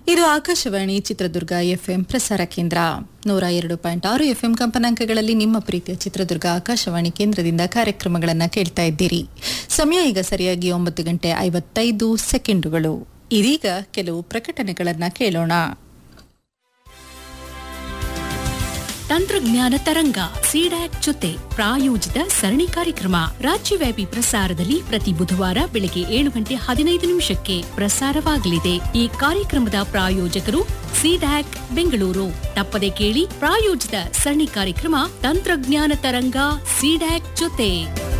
ಇದು ಆಕಾಶವಾಣಿ ಚಿತ್ರದುರ್ಗ ಎಫ್ಎಂ ಪ್ರಸಾರ ಕೇಂದ್ರ ನೂರ ಎರಡು ಪಾಯಿಂಟ್ ಆರು ಎಫ್ಎಂ ಕಂಪನಾಂಕಗಳಲ್ಲಿ ನಿಮ್ಮ ಪ್ರೀತಿಯ ಚಿತ್ರದುರ್ಗ ಆಕಾಶವಾಣಿ ಕೇಂದ್ರದಿಂದ ಕಾರ್ಯಕ್ರಮಗಳನ್ನು ಕೇಳ್ತಾ ಇದ್ದೀರಿ ಸಮಯ ಈಗ ಸರಿಯಾಗಿ ಒಂಬತ್ತು ಗಂಟೆ ಐವತ್ತೈದು ಸೆಕೆಂಡುಗಳು ಇದೀಗ ಕೆಲವು ಪ್ರಕಟಣೆಗಳನ್ನು ಕೇಳೋಣ ತಂತ್ರಜ್ಞಾನ ತರಂಗ ಸಿಡ್ಯಾಕ್ ಜೊತೆ ಪ್ರಾಯೋಜಿತ ಸರಣಿ ಕಾರ್ಯಕ್ರಮ ರಾಜ್ಯವ್ಯಾಪಿ ಪ್ರಸಾರದಲ್ಲಿ ಪ್ರತಿ ಬುಧವಾರ ಬೆಳಗ್ಗೆ ಏಳು ಗಂಟೆ ಹದಿನೈದು ನಿಮಿಷಕ್ಕೆ ಪ್ರಸಾರವಾಗಲಿದೆ ಈ ಕಾರ್ಯಕ್ರಮದ ಪ್ರಾಯೋಜಕರು ಸಿಡ್ಯಾಕ್ ಬೆಂಗಳೂರು ತಪ್ಪದೆ ಕೇಳಿ ಪ್ರಾಯೋಜಿತ ಸರಣಿ ಕಾರ್ಯಕ್ರಮ ತಂತ್ರಜ್ಞಾನ ತರಂಗ ಸಿಡ್ಯಾಕ್ ಜೊತೆ